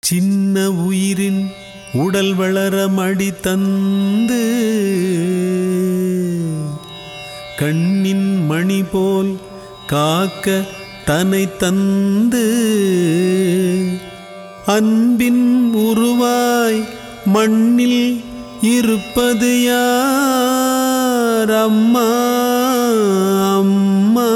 சின்ன உயிரின் உடல் வளர மடி தந்து கண்ணின் மணி போல் காக்க தனை தந்து அன்பின் உருவாய் மண்ணில் இருப்பது யார் அம்மா அம்மா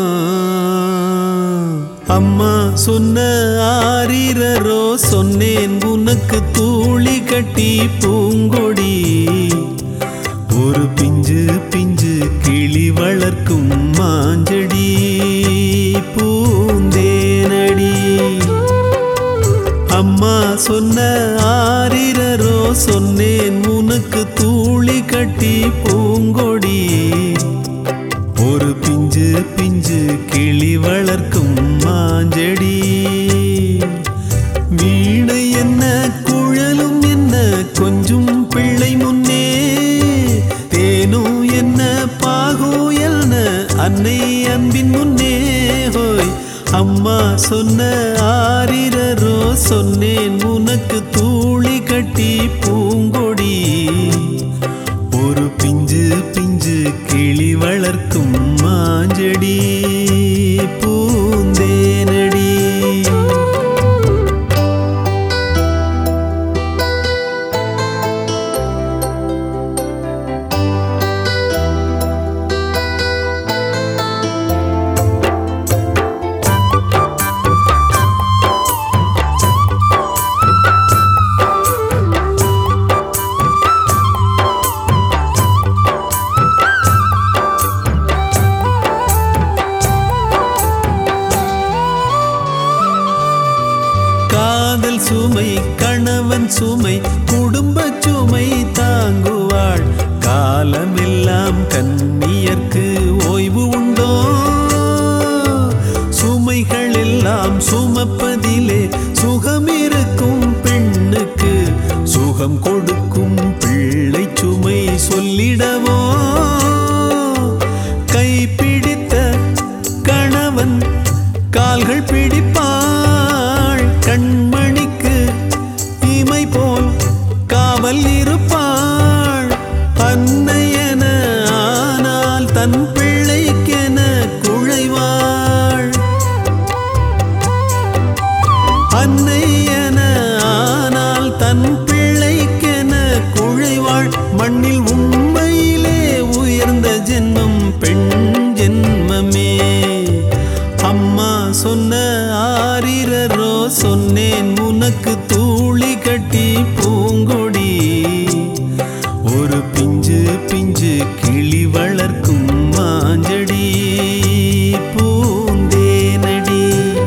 அம்மா சொன்ன ஆரிரரோ சொன்னேன் உனக்கு தூளி கட்டி பூங்கொடி ஒரு பிஞ்சு பிஞ்சு கிளி வளர்க்கும் மாஞ்செடி பூந்தேனடி அம்மா சொன்ன ஆரிரரோ சொன்னேன் உனக்கு தூளி கட்டி பூங்கொடி ஒரு பிஞ்சு பிஞ்சு கிளி வளர்க்கும் மாஞ்செடி வீணை என்ன குழலும் என்ன கொஞ்சம் பிள்ளை முன்னே தேனும் என்ன பாகோ என்ன அன்னை அன்பின் முன்னே ஹோய் அம்மா சொன்ன ஆரிரரோ சொன்னேன் உனக்கு தூளி கட்டி பூங்கொடி ஒரு பிஞ்சு பிஞ்சு கிளி வளர்க்கும் மாஞ்செடி பூந்தேனடி காதல் சுமை கணவன் சுமை குடும்ப சுமை தாங்குவாள் காலமெல்லாம் கண்ணியர்க்கு ஓய்வு உண்டோ சுமைகள் எல்லாம் சுமப்பதிலே சுகம் இருக்கும் பெண்ணுக்கு சுகம் கொடுக்கும் பிள்ளை சுமை சொல்லிடவோ கைப்பிடித்த கணவன் கால்கள் பிடிப்பாள் கண்மணிக்கு இமை போல் காவல் இருப்பாள் அன்னையென ஆனால் தன் பிள்ளைக்கென குழைவாள் அன்னையென ஆனால் தன் பிள்ளைக்கென குழைவாள் மண்ணில் உண்மையிலே உயர்ந்த ஜென்மம் பெண் ஜென்மமே அம்மா சொன்ன ஆரிரரோ சொன்னேன் உனக்கு தூளி கட்டி பூங்கொடி ஒரு பிஞ்சு பிஞ்சு கிளி வளர்க்கும் மாஞ்செடி பூந்தேனடி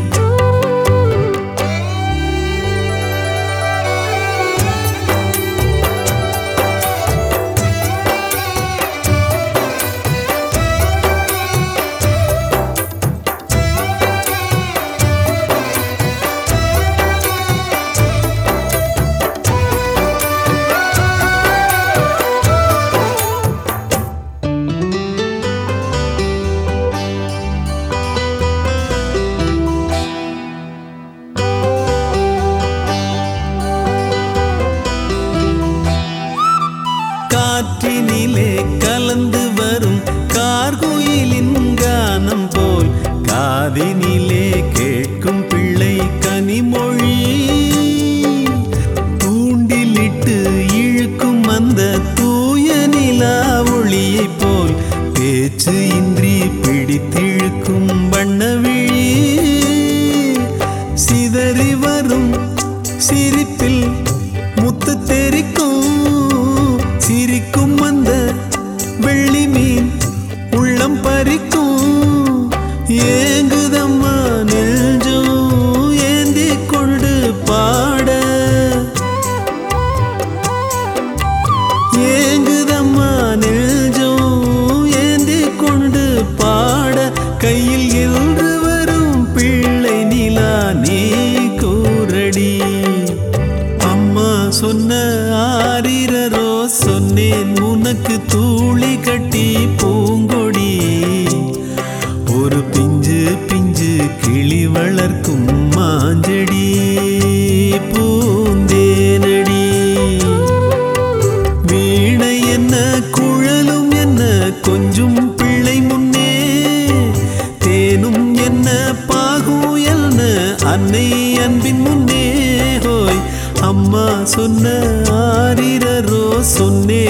காற்றினிலே கலந்து வரும் கார்குயிலின் கானம் போல் காதினிலே கேட்கும் பிள்ளை கனிமொழி தூண்டிலிட்டு இழுக்கும் அந்த தூய நிலா ஒளியைப் போல் பேச்சு இன்றி பிடித்திழுக்கும் வண்ணவிழி சிதறி வரும் சிரிப்பில் முத்து தெரிக்கும் சிரிக்கும் அந்த வெள்ளி மீன் உள்ளம் பறிக்கும் ஏங்குதம்மா நெஞ்சம் ஏந்தி கொண்டு பாட ஏங்குதம்மா நெஞ்சம் ஏந்தி கொண்டு பாட கையில் என்று வரும் பிள்ளை நிலா நீ கூரடி அம்மா சொன்ன ஆரிரரோ சொன்னேன் உனக்கு தூளி கட்டி பூங்கொடி ஒரு பிஞ்சு பிஞ்சு கிளி வளர்க்கும் மாஞ்செடி பூ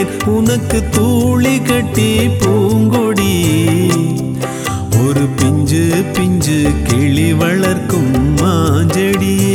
வைப்பேன் உனக்கு தூளி கட்டி பூங்கொடி ஒரு பிஞ்சு பிஞ்சு கிளி வளர்க்கும் மாஞ்செடியே